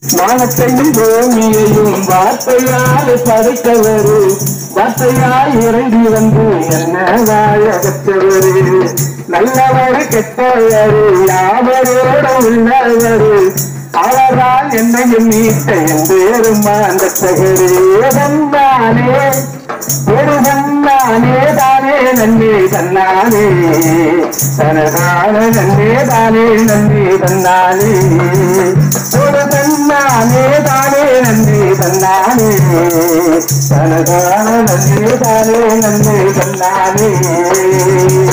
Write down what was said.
வானத்தையும் பூமியையும் வார்த்தையால் படைத்தவரு வார்த்தையால் இறங்கி வந்து என்ன வாழ பெற்றவரு நல்லவர் கெட்டவரு யாவரோட உள்ளவரு அவரால் என்னையும் மீட்ட என் பேரும் அந்த தகரே ஒரு தன்னானே தானே நன்றி தன்னானே தனதான நன்றே தானே நன்றி தன்னானே ஒரு தன்னானே தானே நன்றி தன்னானே தனதான நன்றி தானே நன்றி தன்னானே